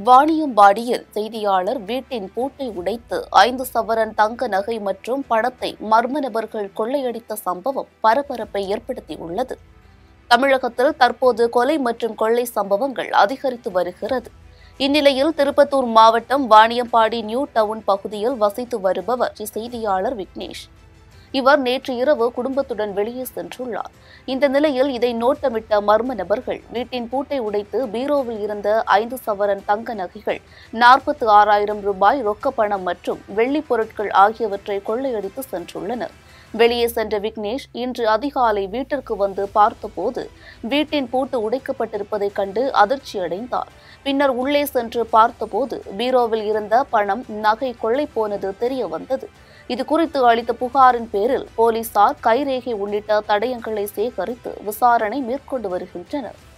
வாணியம்பாடியில் செய்தியாளர் வீட்டின் பூட்டை உடைத்து ஐந்து சவரன் தங்க நகை மற்றும் பணத்தை மர்ம நபர்கள் கொள்ளையடித்த சம்பவம் பரபரப்பை ஏற்படுத்தியுள்ளது தமிழகத்தில் தற்போது கொலை மற்றும் கொள்ளை சம்பவங்கள் அதிகரித்து வருகிறது இந்நிலையில் திருப்பத்தூர் மாவட்டம் வாணியம்பாடி நியூ டவுன் பகுதியில் வசித்து வருபவர் செய்தியாளர் விக்னேஷ் இவர் நேற்று இரவு குடும்பத்துடன் வெளியே சென்றுள்ளார் இந்த நிலையில் இதை நோட்டமிட்ட மர்ம நபர்கள் வீட்டின் பூட்டை உடைத்து பீரோவில் இருந்த ஐந்து சவரன் தங்க நகைகள் நாற்பத்தி ஆறாயிரம் ரூபாய் ரொக்க பணம் மற்றும் வெள்ளிப் பொருட்கள் ஆகியவற்றை கொள்ளையடித்து சென்றுள்ளனர் வெளியே சென்ற விக்னேஷ் இன்று அதிகாலை வீட்டிற்கு வந்து பார்த்தபோது வீட்டின் பூட்டு உடைக்கப்பட்டிருப்பதைக் கண்டு அதிர்ச்சியடைந்தார் பின்னர் உள்ளே சென்று பார்த்தபோது பீரோவில் இருந்த பணம் நகை கொள்ளை போனது தெரிய வந்தது இது குறித்து அளித்த புகாரின் பேரில் போலீசார் கைரேகை உள்ளிட்ட தடயங்களை சேகரித்து விசாரணை மேற்கொண்டு வருகின்றனர்